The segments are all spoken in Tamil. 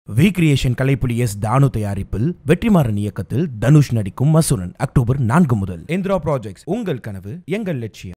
வி கிரியேஷன் கலைப்புலி எஸ் தானு தயாரிப்பில் வெற்றிமாறன் இயக்கத்தில் தனுஷ் நடிக்கும் மசூரன் அக்டோபர் நான்கு முதல் இந்திரா ப்ராஜெக்ட்ஸ் உங்கள் கனவு எங்கள் லட்சியம்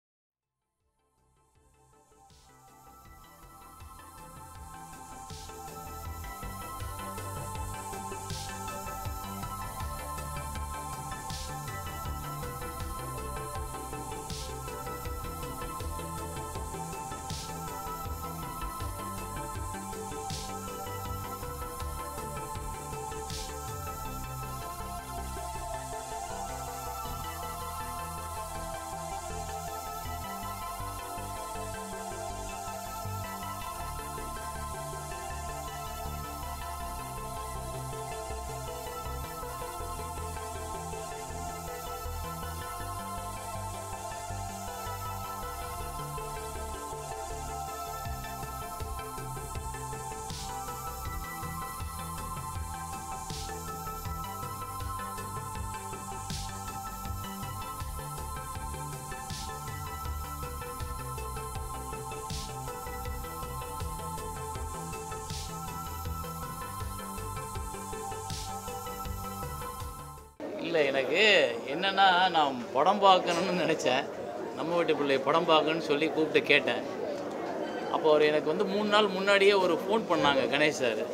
இல்லை எனக்கு என்னென்னா நான் படம் பார்க்கணும்னு நினச்சேன் நம்ம வீட்டு பிள்ளை படம் பார்க்கணும்னு சொல்லி கூப்பிட்டு கேட்டேன் அப்போ அவர் எனக்கு வந்து மூணு நாள் முன்னாடியே ஒரு ஃபோன் பண்ணாங்க கணேஷ் சார்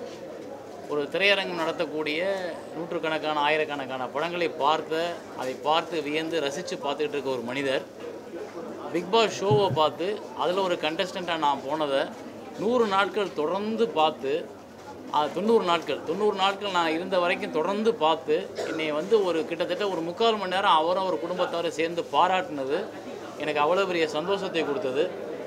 ஒரு திரையரங்கம் நடத்தக்கூடிய நூற்றுக்கணக்கான ஆயிரக்கணக்கான படங்களை பார்த்த அதை பார்த்து வியந்து ரசித்து பார்த்துக்கிட்டு இருக்க ஒரு மனிதர் பிக் பாஸ் ஷோவை பார்த்து அதில் ஒரு கண்டஸ்டண்ட்டாக நான் போனதை நூறு நாட்கள் தொடர்ந்து பார்த்து அது தொண்ணூறு நாட்கள் தொண்ணூறு நாட்கள் நான் இருந்த வரைக்கும் தொடர்ந்து பார்த்து என்னை வந்து ஒரு கிட்டத்தட்ட ஒரு முக்கால் மணி நேரம் அவரும் அவர் குடும்பத்தாரும் சேர்ந்து பாராட்டினது எனக்கு அவ்வளோ பெரிய சந்தோஷத்தை கொடுத்தது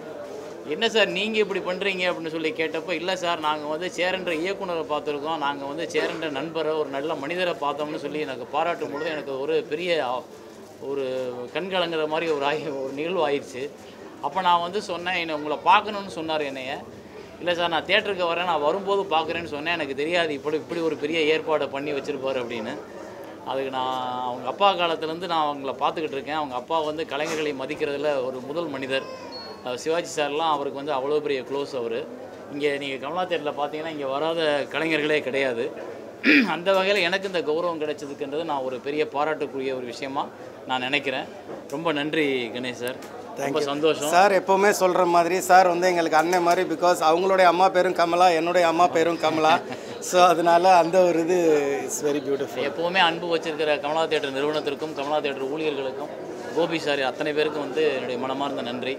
என்ன சார் நீங்கள் இப்படி பண்ணுறீங்க அப்படின்னு சொல்லி கேட்டப்போ இல்லை சார் நாங்கள் வந்து சேரன்ற இயக்குனரை பார்த்துருக்கோம் நாங்கள் வந்து சேரன்ற நண்பரை ஒரு நல்ல மனிதரை பார்த்தோம்னு சொல்லி எனக்கு பாராட்டும் பொழுது எனக்கு ஒரு பெரிய அ- ஒரு கண்கலங்குற மாதிரி ஒரு ஆயி ஒரு நிகழ்வு ஆயிடுச்சு அப்போ நான் வந்து சொன்னேன் என்னை உங்களை பார்க்கணுன்னு சொன்னார் என்னைய இல்லை சார் நான் தேட்டருக்கு வரேன் நான் வரும்போது பார்க்குறேன்னு சொன்னேன் எனக்கு தெரியாது இப்படி இப்படி ஒரு பெரிய ஏற்பாடை பண்ணி வச்சுருப்பார் அப்படின்னு அதுக்கு நான் அவங்க அப்பா காலத்துலேருந்து நான் அவங்கள பார்த்துக்கிட்டு இருக்கேன் அவங்க அப்பா வந்து கலைஞர்களை மதிக்கிறதுல ஒரு முதல் மனிதர் அஹ் சிவாஜி சார்லாம் அவருக்கு வந்து அவ்வளோ பெரிய க்ளோஸ் அவர் இங்கே நீங்கள் கமலா தேட்டரில் பார்த்தீங்கன்னா இங்கே வராத கலைஞர்களே கிடையாது அந்த வகையில் எனக்கு இந்த கௌரவம் கிடைச்சதுக்குன்றது நான் ஒரு பெரிய பாராட்டுக்குரிய ஒரு விஷயமா நான் நினைக்கிறேன் ரொம்ப நன்றி கணேஷ் சார் ரொம்ப சந்தோஷம் சார் எப்போவுமே சொல்கிற மாதிரி சார் வந்து எங்களுக்கு அண்ணன் மாதிரி பிகாஸ் அவங்களுடைய அம்மா பேரும் கமலா என்னுடைய அம்மா பேரும் கமலா ஸோ அதனால அந்த ஒரு இது இட்ஸ் வெரி பியூட்டிஃபுல் எப்போவுமே அன்பு வச்சிருக்கிற கமலா தேட்டர் நிறுவனத்திற்கும் கமலா தேட்டர் ஊழியர்களுக்கும் கோபி சார் அத்தனை பேருக்கும் வந்து என்னுடைய மனமார்ந்த நன்றி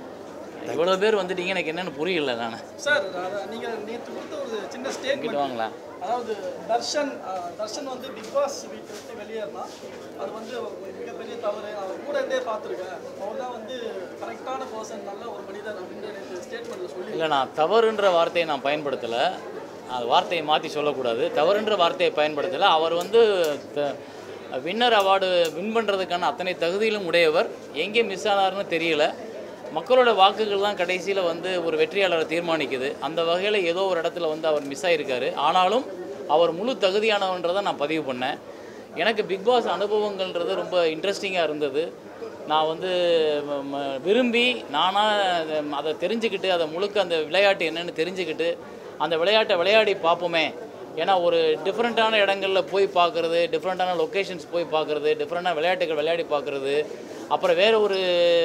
இவ்வளோ பேர் வந்துட்டீங்க எனக்கு என்னென்னு புரியல நான் சார் அத- நீங்க நேற்று கொடுத்த ஒரு சின்ன ஸ்டேட்மெண்ட் இங்கிட்டு வாங்களா அதாவது தர்ஷன் அஹ், தர்ஷன் வந்து பிக் பாஸ் வீட்டை விட்டு வெளியேறினா அது வந்து ஒரு மிகப்பெரிய தவறு அவர் கூட இருந்தே பார்த்துருக்கேன் அவர் தான் வந்து கரெக்டான பர்சன் நல்ல ஒரு மனிதர் அப்படின்ற நேற்று ஸ்டேட்மெண்ட்டில் சொல்லி இல்லை நான் தவறுன்ற வார்த்தையை நான் பயன்படுத்தலை அது வார்த்தையை மாற்றி சொல்லக்கூடாது தவறுன்ற வார்த்தையை பயன்படுத்தலை அவர் வந்து வின்னர் அவார்டு வின் பண்ணுறதுக்கான அத்தனை தகுதியிலும் உடையவர் எங்கே மிஸ் ஆனார்னு தெரியல மக்களோட வாக்குகள் தான் கடைசியில் வந்து ஒரு வெற்றியாளரை தீர்மானிக்குது அந்த வகையில் ஏதோ ஒரு இடத்துல வந்து அவர் மிஸ் ஆகியிருக்காரு ஆனாலும் அவர் முழு தகுதியானவன்றதை நான் பதிவு பண்ணேன் எனக்கு பிக் பாஸ் அனுபவங்கள்ன்றது ரொம்ப இன்ட்ரெஸ்டிங்காக இருந்தது நான் வந்து ம- ம- விரும்பி நானாக அதை தெரிஞ்சுக்கிட்டு அதை முழுக்க அந்த விளையாட்டு என்னன்னு தெரிஞ்சுக்கிட்டு அந்த விளையாட்டை விளையாடி பார்ப்போமே ஏன்னா ஒரு டிஃப்ரெண்ட்டான இடங்களில் போய் பார்க்குறது டிஃப்ரெண்ட்டான லொக்கேஷன்ஸ் போய் பார்க்குறது டிஃப்ரெண்ட்டான விளையாட்டுகள் விளையாடி பார்க்குறது அப்புறம் வேறு ஒரு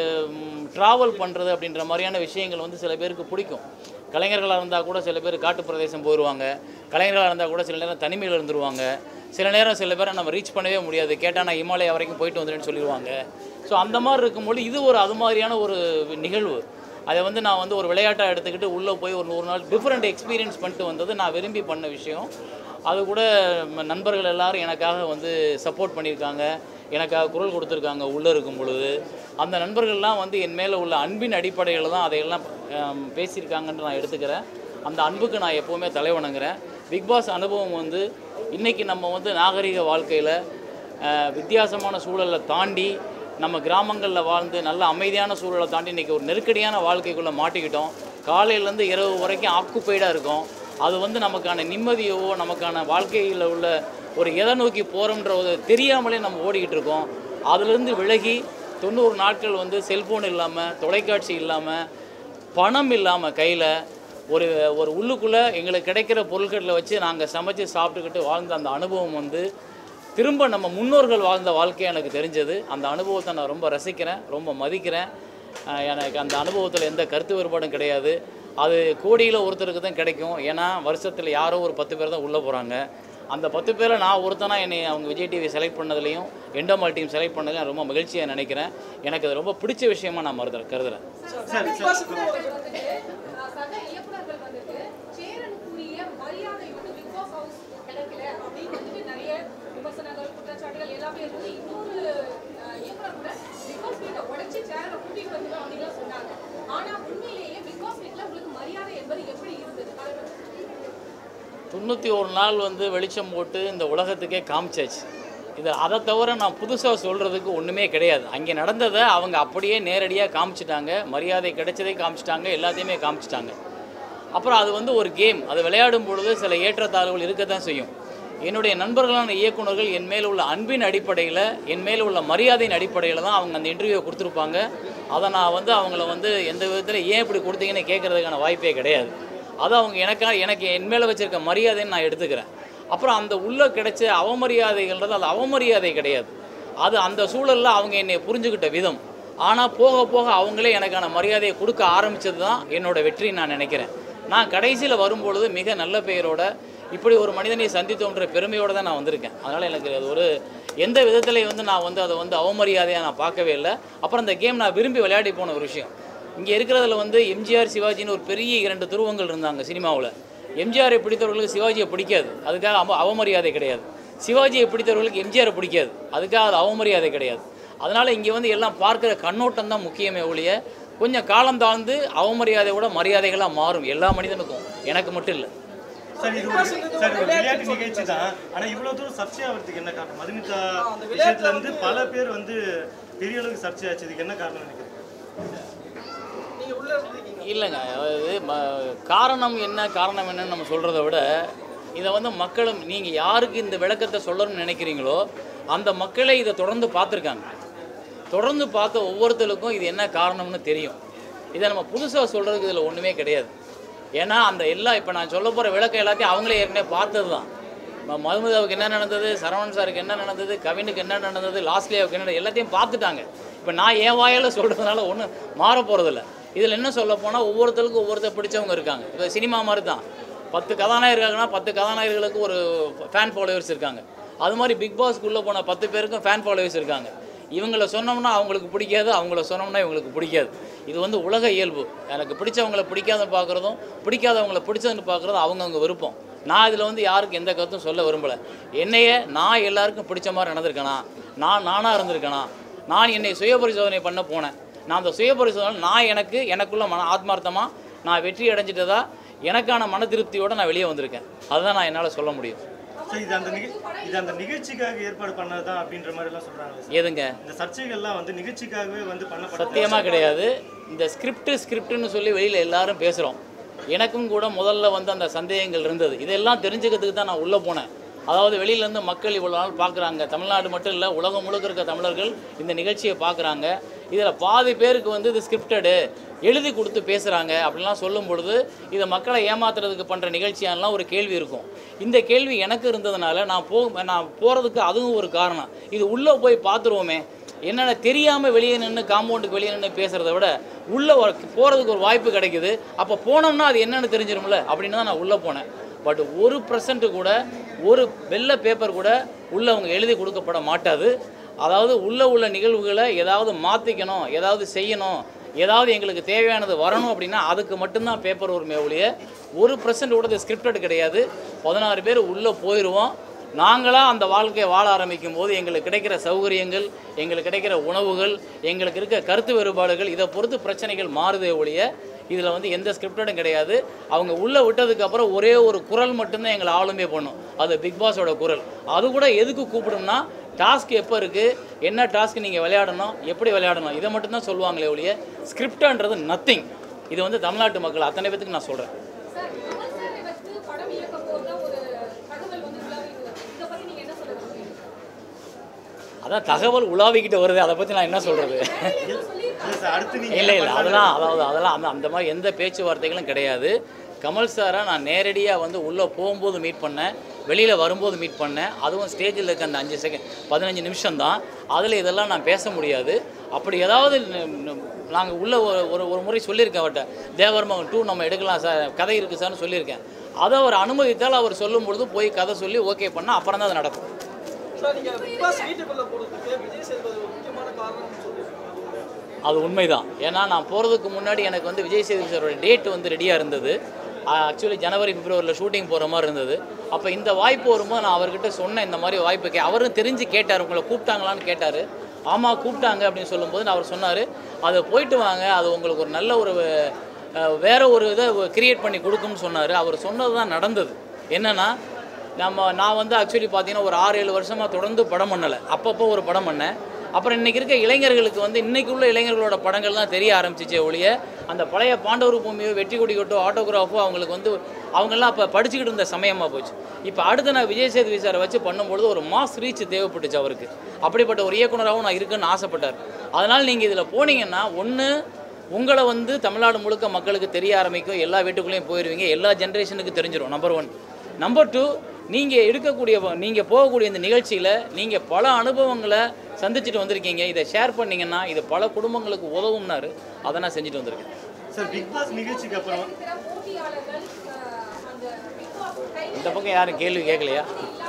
ட்ராவல் பண்ணுறது அப்படின்ற மாதிரியான விஷயங்கள் வந்து சில பேருக்கு பிடிக்கும் கலைஞர்களாக இருந்தால் கூட சில பேர் காட்டு பிரதேசம் போயிடுவாங்க கலைஞர்களாக இருந்தால் கூட சில நேரம் தனிமையில் இருந்துருவாங்க சில நேரம் சில பேரை நம்ம ரீச் பண்ணவே முடியாது கேட்டால் நான் இமாலயா வரைக்கும் போயிட்டு வந்துடுன்னு சொல்லிடுவாங்க ஸோ அந்த மாதிரி இருக்கும்போது இது ஒரு அது மாதிரியான ஒரு நிகழ்வு அதை வந்து நான் வந்து ஒரு விளையாட்டாக எடுத்துக்கிட்டு உள்ளே போய் ஒரு நூறு நாள் டிஃப்ரெண்ட் எக்ஸ்பீரியன்ஸ் பண்ணிட்டு வந்தது நான் விரும்பி பண்ண விஷயம் அது கூட ம- நண்பர்கள் எல்லாரும் எனக்காக வந்து சப்போர்ட் பண்ணியிருக்காங்க எனக்காக குரல் கொடுத்துருக்காங்க உள்ளே இருக்கும் பொழுது அந்த நண்பர்கள்லாம் வந்து என் மேலே உள்ள அன்பின் அடிப்படையில் தான் அதையெல்லாம் ஆம், பேசியிருக்காங்கன்னு நான் எடுத்துக்கிறேன் அந்த அன்புக்கு நான் எப்போவுமே தலை வணங்குறேன் பிக் பாஸ் அனுபவம் வந்து இன்றைக்கி நம்ம வந்து நாகரிக வாழ்க்கையில் வித்தியாசமான சூழலை தாண்டி நம்ம கிராமங்களில் வாழ்ந்து நல்ல அமைதியான சூழலை தாண்டி இன்றைக்கி ஒரு நெருக்கடியான வாழ்க்கைக்குள்ளே மாட்டிக்கிட்டோம் காலையிலேருந்து இரவு வரைக்கும் ஆக்குப்பைடாக இருக்கும் அது வந்து நமக்கான நிம்மதியோ நமக்கான வாழ்க்கையில் உள்ள ஒரு எதை நோக்கி போகிறோம்ன்ற ஒரு தெரியாமலே நம்ம ஓடிக்கிட்டு இருக்கோம் அதுலேருந்து விலகி தொண்ணூறு நாட்கள் வந்து செல்ஃபோன் இல்லாமல் தொலைக்காட்சி இல்லாமல் பணம் இல்லாமல் கையில் ஒரு ஒரு உள்ளுக்குள்ளே எங்களுக்கு கிடைக்கிற பொருட்களில் வச்சு நாங்கள் சமைச்சு சாப்பிட்டுக்கிட்டு வாழ்ந்த அந்த அனுபவம் வந்து திரும்ப நம்ம முன்னோர்கள் வாழ்ந்த வாழ்க்கை எனக்கு தெரிஞ்சது அந்த அனுபவத்தை நான் ரொம்ப ரசிக்கிறேன் ரொம்ப மதிக்கிறேன் அஹ் எனக்கு அந்த அனுபவத்தில் எந்த கருத்து வேறுபாடும் கிடையாது அது கோடியில் ஒருத்தருக்கு தான் கிடைக்கும் ஏன்னா வருஷத்தில் யாரோ ஒரு பத்து பேர் தான் உள்ளே போகிறாங்க அந்த பத்து பேரில் நான் ஒருத்தனா என்னை அவங்க விஜய் டிவி செலக்ட் பண்ணதுலையும் எண்டோமால் டீம் செலக்ட் பண்ணதுலையும் ரொம்ப மகிழ்ச்சியாக நினைக்கிறேன் எனக்கு அது ரொம்ப பிடிச்ச விஷயமா நான் மருத கருதுறேன் பிக் பாஸ் வந்துட்டு அஹ், சக இயக்குனர்கள் வந்துட்டு சேரனுக்குரிய மரியாதை வந்து பிக் பாஸ் ஹவுஸ் கிடைக்கல அப்படின்னு வந்துட்டு நிறைய விமர்சனங்கள் குற்றச்சாட்டுகள் எல்லாமே இருந்தது இன்னொரு அஹ், இயக்குனர் கூட பிக் பாஸ் வீட்டை உடைச்சு சேரனை கூட்டிட்டு வந்துடும் அப்படின்லாம் சொன்னாங்க ஆனா உண்மையிலேயே பிக் பாஸ் வீட்டில் உங்களுக்கு மரியாதை என்பது எப்படி இருந்தது அதை பத்தி தொண்ணூற்றி ஒரு நாள் வந்து வெளிச்சம் போட்டு இந்த உலகத்துக்கே காமிச்சாச்சு இது அதை தவிர நான் புதுசாக சொல்கிறதுக்கு ஒன்றுமே கிடையாது அங்கே நடந்ததை அவங்க அப்படியே நேரடியாக காமிச்சிட்டாங்க மரியாதை கிடைச்சதை காமிச்சிட்டாங்க எல்லாத்தையுமே காமிச்சிட்டாங்க அப்புறம் அது வந்து ஒரு கேம் அது விளையாடும் பொழுது சில ஏற்றத்தாழ்வுகள் இருக்க தான் செய்யும் என்னுடைய நண்பர்களான இயக்குனர்கள் என் மேல் உள்ள அன்பின் அடிப்படையில் என் மேல் உள்ள மரியாதையின் அடிப்படையில் தான் அவங்க அந்த இன்டர்வியூவை கொடுத்துருப்பாங்க அதை நான் வந்து அவங்கள வந்து எந்த விதத்தில் ஏன் இப்படி கொடுத்தீங்கன்னு கேட்குறதுக்கான வாய்ப்பே கிடையாது அது அவங்க எனக்காக எனக்கு என் மேலே வச்சிருக்க மரியாதைன்னு நான் எடுத்துக்கிறேன் அப்புறம் அந்த உள்ள கிடைச்ச அவமரியாதைகள்ன்றது அது அவமரியாதை கிடையாது அது அந்த சூழலில் அவங்க என்னை புரிஞ்சுக்கிட்ட விதம் ஆனால் போக போக அவங்களே எனக்கான மரியாதையை கொடுக்க ஆரம்பித்தது தான் என்னோட வெற்றின்னு நான் நினைக்கிறேன் நான் கடைசியில் வரும்பொழுது மிக நல்ல பெயரோட இப்படி ஒரு மனிதனை சந்தித்தோன்ற பெருமையோடு தான் நான் வந்திருக்கேன் அதனால் எனக்கு அது ஒரு எந்த விதத்துலையும் வந்து நான் வந்து அதை வந்து அவமரியாதையாக நான் பார்க்கவே இல்லை அப்புறம் அந்த கேம் நான் விரும்பி விளையாடி போன ஒரு விஷயம் இங்கே இருக்கிறதுல வந்து எம்ஜிஆர் சிவாஜின்னு ஒரு பெரிய இரண்டு துருவங்கள் இருந்தாங்க சினிமாவில் எம்ஜிஆரை பிடித்தவர்களுக்கு சிவாஜியை பிடிக்காது அதுக்காக அவ அவமரியாதை கிடையாது சிவாஜியை பிடித்தவர்களுக்கு எம்ஜிஆரை பிடிக்காது அதுக்காக அது அவமரியாதை கிடையாது அதனால் இங்கே வந்து எல்லாம் பார்க்குற கண்ணோட்டம் தான் முக்கியமே ஒழிய கொஞ்சம் காலம் தாழ்ந்து அவமரியாதையோட மரியாதைகளாக மாறும் எல்லா மனிதனுக்கும் எனக்கு மட்டும் இல்லை சார் இது ஒரு சார் இது ஒரு விளையாட்டு நிகழ்ச்சி தான் ஆனா இவ்வளவு தூரம் சர்ச்சையாகிறதுக்கு என்ன காரணம் மதுமிதா விஷயத்துல இருந்து பல பேர் வந்து பெரிய அளவுக்கு சர்ச்சையாச்சு இதுக்கு என்ன காரணம் நினைக்கிறேன் நீங்க உள்ள இருந்தீங்க இல்லைங்க அதாவது ம காரணம் என்ன காரணம் என்னன்னு நம்ம சொல்கிறத விட இதை வந்து மக்களும் நீங்கள் யாருக்கு இந்த விளக்கத்தை சொல்லணும்னு நினைக்கிறீங்களோ அந்த மக்களே இதை தொடர்ந்து பார்த்துருக்காங்க தொடர்ந்து பார்த்த ஒவ்வொருத்தருக்கும் இது என்ன காரணம்னு தெரியும் இதை நம்ம புதுசாக சொல்கிறதுக்கு இதில் ஒன்றுமே கிடையாது ஏன்னா அந்த எல்லா இப்போ நான் சொல்ல போகிற விளக்கம் எல்லாத்தையும் அவங்களே ஏற்கனவே பார்த்தது தான் ம- மதுமிதாவுக்கு என்ன நடந்தது சரவணன் சாருக்கு என்ன நடந்தது கவினுக்கு என்ன நடந்தது லாஸ்ட்லியாவுக்கு என்ன நடந்தது, எல்லாத்தையும் பார்த்துட்டாங்க இப்போ நான் என் வாயால் சொல்கிறதுனால ஒன்றும் மாற போகிறதில்ல இதில் என்ன சொல்ல போனால் ஒவ்வொருத்தருக்கும் ஒவ்வொருத்தர் பிடிச்சவங்க இருக்காங்க இப்போ சினிமா மாதிரி தான் பத்து கதாநாயகர்கள்னா பத்து கதாநாயகர்களுக்கு ஒரு ஃபேன் ஃபாலோவர்ஸ் இருக்காங்க அது மாதிரி பிக் பாஸ்க்குள்ளே போன பத்து பேருக்கும் ஃபேன் ஃபாலோவர்ஸ் இருக்காங்க இவங்கள சொன்னோம்னா அவங்களுக்கு பிடிக்காது அவங்கள சொன்னோம்னா இவங்களுக்கு பிடிக்காது இது வந்து உலக இயல்பு எனக்கு பிடிச்சவங்கள பிடிக்காதுன்னு பார்க்குறதும் பிடிக்காதவங்கள பிடிச்சதுன்னு பார்க்குறதும் அவங்கவுங்க விருப்பம் நான் இதில் வந்து யாருக்கும் எந்த கருத்தும் சொல்ல விரும்பலை என்னையே நான் எல்லாருக்கும் பிடிச்ச மாதிரி நடந்திருக்கேனா நான் நானாக இருந்திருக்கேனா நான் என்னை சுய பரிசோதனை பண்ண போனேன் நான் அந்த சுய பரிசோதனை நான் எனக்கு எனக்குள்ள மன ஆத்மார்த்தமாக நான் வெற்றி அடைஞ்சிட்டதா எனக்கான மன திருப்தியோடு நான் வெளியே வந்திருக்கேன் அதுதான் நான் என்னால் சொல்ல முடியும் சார் இது அந்த நிக- இது அந்த நிகழ்ச்சிக்காக ஏற்பாடு பண்ணதுதான் அப்படின்ற மாதிரி எல்லாம் சொல்றாங்க சார். எதுங்க இந்த சர்ச்சைகள்லாம் வந்து நிகழ்ச்சிக்காகவே வந்து பண்ணப்பட்ட சத்தியமாக கிடையாது இந்த ஸ்கிரிப்ட் ஸ்கிரிப்ட்னு சொல்லி வெளியில் எல்லாரும் பேசுகிறோம் எனக்கும் கூட முதல்ல வந்து அந்த சந்தேகங்கள் இருந்தது இதெல்லாம் தெரிஞ்சுக்கிறதுக்கு தான் நான் உள்ளே போனேன் அதாவது வெளியிலேருந்து மக்கள் இவ்வளோ நாள் பார்க்குறாங்க தமிழ்நாடு மட்டும் இல்லை உலகம் முழுக்க இருக்க தமிழர்கள் இந்த நிகழ்ச்சியை பார்க்குறாங்க இதில் பாதி பேருக்கு வந்து இது ஸ்கிரிப்டடு எழுதி கொடுத்து பேசுகிறாங்க அப்படிலாம் சொல்லும் பொழுது இதை மக்களை ஏமாத்துறதுக்கு பண்ணுற நிகழ்ச்சியானலாம் ஒரு கேள்வி இருக்கும் இந்த கேள்வி எனக்கு இருந்ததுனால நான் போ நான் போகிறதுக்கு அதுவும் ஒரு காரணம் இது உள்ளே போய் பார்த்துருவோமே என்னென்ன தெரியாமல் வெளியே நின்று காம்பவுண்டுக்கு வெளியே நின்று பேசுகிறத விட உள்ளே போகிறதுக்கு ஒரு வாய்ப்பு கிடைக்குது அப்போ போனோம்னா அது என்னென்னு தெரிஞ்சிரும்ல அப்படின்னு தான் நான் உள்ளே போனேன் பட் ஒரு பர்சன்ட் கூட ஒரு வெள்ளை பேப்பர் கூட உள்ளே அவங்க எழுதி கொடுக்கப்பட மாட்டாது அதாவது உள்ள உள்ள நிகழ்வுகளை ஏதாவது மாற்றிக்கணும் ஏதாவது செய்யணும் ஏதாவது எங்களுக்கு தேவையானது வரணும் அப்படின்னா அதுக்கு மட்டும்தான் பேப்பர் உரிமை ஒழிய ஒரு பர்சன்ட் கூட ஸ்கிரிப்டட் கிடையாது பதினாறு பேர் உள்ளே போயிடுவோம் நாங்களாக அந்த வாழ்க்கையை வாழ ஆரம்பிக்கும் போது எங்களுக்கு கிடைக்கிற சௌகரியங்கள் எங்களுக்கு கிடைக்கிற உணவுகள் எங்களுக்கு இருக்க கருத்து வேறுபாடுகள் இதை பொறுத்து பிரச்சனைகள் மாறுதே ஒழிய இதில் வந்து எந்த ஸ்கிரிப்டடும் கிடையாது அவங்க உள்ளே விட்டதுக்கப்புறம் ஒரே ஒரு குரல் மட்டும்தான் எங்களை ஆளுமே பண்ணும் அது பிக் பாஸோட குரல் அது கூட எதுக்கு கூப்பிடும்னா டாஸ்க் எப்போ இருக்குது என்ன டாஸ்க் நீங்கள் விளையாடணும் எப்படி விளையாடணும் இதை மட்டும்தான் சொல்லுவாங்களே ஒழிய ஸ்கிரிப்டன்றது நத்திங் இது வந்து தமிழ்நாட்டு மக்கள் அத்தனை பேத்துக்கு நான் சொல்கிறேன் சார் கமல் சாரை வச்சு படம் இயக்க போறதா ஒரு தகவல் வந்து உலாவிட்டு வருது இதை பத்தி நீங்க என்ன சொல்ல விரும்புறீங்க அதான் தகவல் உலாவிக்கிட்டு வருது அதை பற்றி நான் என்ன சொல்கிறது இல்ல சார் அடுத்து நீங்க இல்லை இல்லை அதெல்லாம் அதாவது அதெல்லாம் அந்த அந்த மாதிரி எந்த பேச்சுவார்த்தைகளும் கிடையாது கமல் சாரை நான் நேரடியாக வந்து உள்ளே போகும்போது மீட் பண்ணேன் வெளியில் வரும்போது மீட் பண்ணேன் அதுவும் ஸ்டேஜில் இருக்க அந்த அஞ்சு செகண்ட் பதினஞ்சு நிமிஷம் தான் அதில் இதெல்லாம் நான் பேச முடியாது அப்படி ஏதாவது நாங்கள் உள்ள ஒரு ஒரு ஒரு முறை சொல்லியிருக்கேன் அவர்கிட்ட தேவர்மகன் டூ நம்ம எடுக்கலாம் சார் கதை இருக்குது சார்னு சொல்லியிருக்கேன் அதை அவர் அனுமதித்தால் அவர் சொல்லும் பொழுது போய் கதை சொல்லி ஓகே பண்ணால் அப்புறம் தான் அது நடக்கும் சார் நீங்க பிக் பாஸ் வீட்டுக்குள்ள போறதுக்கு விஜய் சேதுபதி ஒரு முக்கியமான காரணம் சொல்லியிருக்காங்க அது உண்மைதான் ஏன்னா நான் போகிறதுக்கு முன்னாடி எனக்கு வந்து விஜய் சேதுபதி சாரோட டேட் வந்து ரெடியாக இருந்தது ஆக்சுவலி ஜனவரி பிப்ரவரியில் ஷூட்டிங் போகிற மாதிரி இருந்தது அப்போ இந்த வாய்ப்பு வரும்போது நான் அவர்கிட்ட சொன்னேன் இந்த மாதிரி வாய்ப்பு கே அவரும் தெரிஞ்சு கேட்டார் உங்களை கூப்பிட்டாங்களான்னு கேட்டார் ஆமாம் கூப்பிட்டாங்க அப்படின்னு சொல்லும்போது நான் அவர் சொன்னார் அதை போயிட்டு வாங்க அது உங்களுக்கு ஒரு நல்ல ஒரு அஹ், வேற ஒரு இதை கிரியேட் பண்ணி கொடுக்கும்னு சொன்னார் அவர் சொன்னது தான் நடந்தது என்னென்னா நம்ம நான் வந்து ஆக்சுவலி பார்த்தீங்கன்னா ஒரு ஆறு ஏழு வருஷமாக தொடர்ந்து படம் பண்ணலை அப்பப்போ ஒரு படம் பண்ணேன் அப்புறம் இன்றைக்கி இருக்க இளைஞர்களுக்கு வந்து இன்றைக்கி உள்ள இளைஞர்களோட படங்கள் தான் தெரிய ஆரம்பிச்சிச்சே ஒழிய அந்த பழைய பாண்டவர் பூமியோ வெற்றி கொடி கொட்டோ ஆட்டோகிராஃபோ அவங்களுக்கு வந்து அவங்கெல்லாம் அப்போ படிச்சுக்கிட்டு இருந்த சமயமாக போச்சு இப்போ அடுத்து நான் விஜய் சேதுபதி சாரை வச்சு பண்ணும்பொழுது ஒரு மாஸ் ரீச் தேவைப்பட்டுச்சு அவருக்கு அப்படிப்பட்ட ஒரு இயக்குனராகவும் நான் இருக்குன்னு ஆசைப்பட்டார் அதனால் நீங்கள் இதில் போனீங்கன்னா ஒன்று உங்களை வந்து தமிழ்நாடு முழுக்க மக்களுக்கு தெரிய ஆரம்பிக்கும் எல்லா வீட்டுக்குள்ளேயும் போயிடுவீங்க எல்லா ஜென்ரேஷனுக்கு தெரிஞ்சிடும் நம்பர் ஒன் நம்பர் டூ நீங்கள் எடுக்கக்கூடிய நீங்கள் போகக்கூடிய இந்த நிகழ்ச்சியில் நீங்கள் பல அனுபவங்களை சந்திச்சுட்டு வந்திருக்கீங்க இதை ஷேர் பண்ணீங்கன்னா இது பல குடும்பங்களுக்கு உதவும்னாரு அதை நான் செஞ்சுட்டு வந்திருக்கேன் சார் பிக் பாஸ் நிகழ்ச்சிக்கு அப்புறம் இருக்கிற போட்டியாளர்கள் அஹ், அந்த பிக் பாஸ் டைட்டில் இந்த பக்கம் யாரும் கேள்வி கேட்கலையா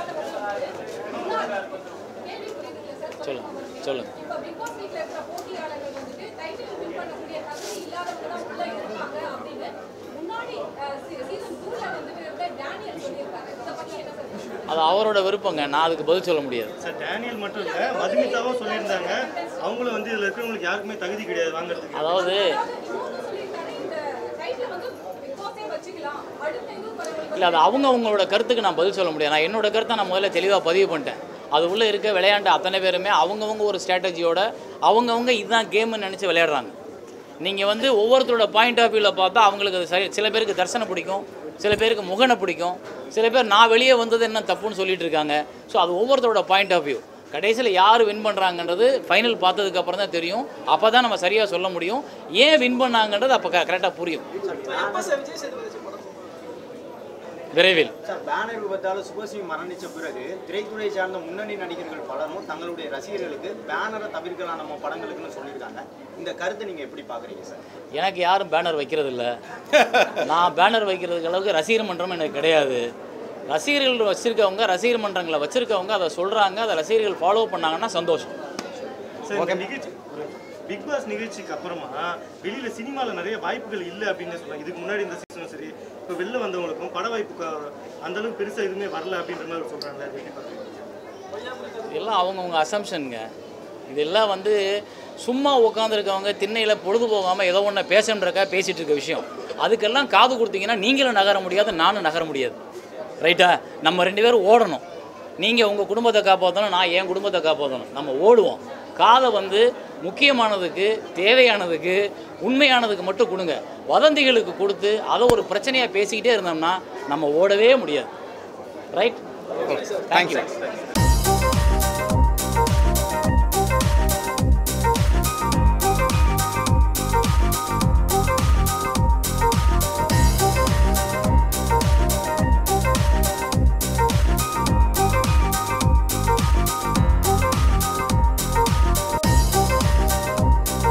இல்லாதவர்கள் கேள்வி புரியுதுங்களா சார் சொல்லுங்க சொல்லுங்க இப்போ பிக் பாஸ் வீட்ல இருக்கிற போட்டியாளர்கள் வந்துட்டு டைட்டில் வின் பண்ணக்கூடிய தகுதி இல்லாதவங்க தான் உள்ள இருப்பாங்க அப்படின்னு முன்னாடி சீசன் டூல வந்துட்டு இருக்க டேனியல் சொல்லியிருக்காரு இதை பத்தி என்ன சார் சொல்றீங்க? அது அவரோட விருப்பங்க நான் அதுக்கு பதில் சொல்ல முடியாது சார் டேனியல் மட்டும் இல்லை மதுமிதாவும் சொல்லியிருந்தாங்க அவங்களும் வந்து இதில் இருக்கிறவங்களுக்கு யாருக்குமே தகுதி கிடையாது வாங்குறதுக்கு அதாவது அதாவது இன்னொன்னு சொல்லியிருக்காரு இந்த டைட்டில் வந்து பிக் பாஸே வச்சுக்கலாம் அடுத்த இது பரவல் இல்லை அது அவங்க அவங்களோட கருத்துக்கு நான் பதில் சொல்ல முடியாது நான் என்னோட கருத்தை நான் முதல்ல தெளிவாக பதிவு பண்ணிட்டேன் அது உள்ளே இருக்க விளையாண்ட அத்தனை பேருமே அவங்கவங்க ஒரு ஸ்ட்ராட்டஜியோட அவங்கவங்க இதுதான் கேம்னு நினச்சி விளையாடுறாங்க நீங்கள் வந்து ஒவ்வொருத்தரோட பாயிண்ட் ஆஃப் வியூவில் பார்த்தா அவங்களுக்கு அது சரி சில பேருக்கு தர்சனை பிடிக்கும் சில பேருக்கு முகனை பிடிக்கும் சில பேர் நான் வெளியே வந்தது என்ன தப்புன்னு சொல்லிட்டு இருக்காங்க ஸோ அது ஒவ்வொருத்தரோட பாயிண்ட் ஆஃப் வியூ கடைசியில் யார் வின் பண்ணுறாங்கன்றது ஃபைனல் பார்த்ததுக்கு அப்புறம் தான் தெரியும் அப்போ தான் நம்ம சரியாக சொல்ல முடியும் ஏன் வின் பண்ணாங்கன்றது அப்போ கரெக்டாக புரியும் எப்போ சார் விஜய் சேதுபதி வச்சு படம் விரைவில் சார் பேனர் விபத்தால் சுபஸ்ரீ மரணித்த பிறகு திரைத்துறை சார்ந்த முன்னணி நடிகர்கள் பலரும் தங்களுடைய ரசிகர்களுக்கு பேனரை தவிர்க்கலாம் நம்ம படங்களுக்குன்னு சொல்லியிருக்காங்க இந்த கருத்தை நீங்கள் எப்படி பார்க்குறீங்க சார் எனக்கு யாரும் பேனர் வைக்கிறது இல்ல நான் பேனர் வைக்கிறதுக்கு அளவுக்கு ரசிகர் மன்றம் எனக்கு கிடையாது ரசிகர்கள் வச்சிருக்கவங்க ரசிகர் மன்றங்களை வச்சிருக்கவங்க அதை சொல்கிறாங்க அதை ரசிகர்கள் ஃபாலோ பண்ணாங்கன்னா சந்தோஷம் சார் இந்த நிகழ்ச்சி பிக் பாஸ் நிகழ்ச்சிக்கு அப்புறமா வெளியில சினிமாவில் நிறைய வாய்ப்புகள் இல்லை அப்படின்னு சொல்றாங்க இதுக்கு முன்னாடி இந்த சீசனும் சரி இப்போ வெளில வந்தவங்களுக்கும் பட வாய்ப்பு க- அந்த அளவுக்கு பெருசா எதுவுமே வரல அப்படின்ற மாதிரி சொல்றாங்க அது எப்படி பார்க்குறீங்க இதெல்லாம் அவங்கவுங்க அசம்ஷனுங்க இதெல்லாம் வந்து சும்மா உட்காந்துருக்கவங்க திண்ணையில் பொழுது போகாமல் ஏதோ ஒன்று பேசணுன்றக்கா பேசிகிட்டு இருக்க விஷயம் அதுக்கெல்லாம் காது கொடுத்தீங்கன்னா நீங்களும் நகர முடியாது நானும் நகர முடியாது ரைட்டா நம்ம ரெண்டு பேரும் ஓடணும் நீங்கள் உங்கள் குடும்பத்தை காப்பாற்றணும் நான் என் குடும்பத்தை காப்பாற்றணும் நம்ம ஓடுவோம் காதை வந்து முக்கியமானதுக்கு தேவையானதுக்கு உண்மையானதுக்கு மட்டும் கொடுங்க வதந்திகளுக்கு கொடுத்து அதை ஒரு பிரச்சனையாக பேசிக்கிட்டே இருந்தோம்னா நம்ம ஓடவே முடியாது ரைட் தேங்க்யூ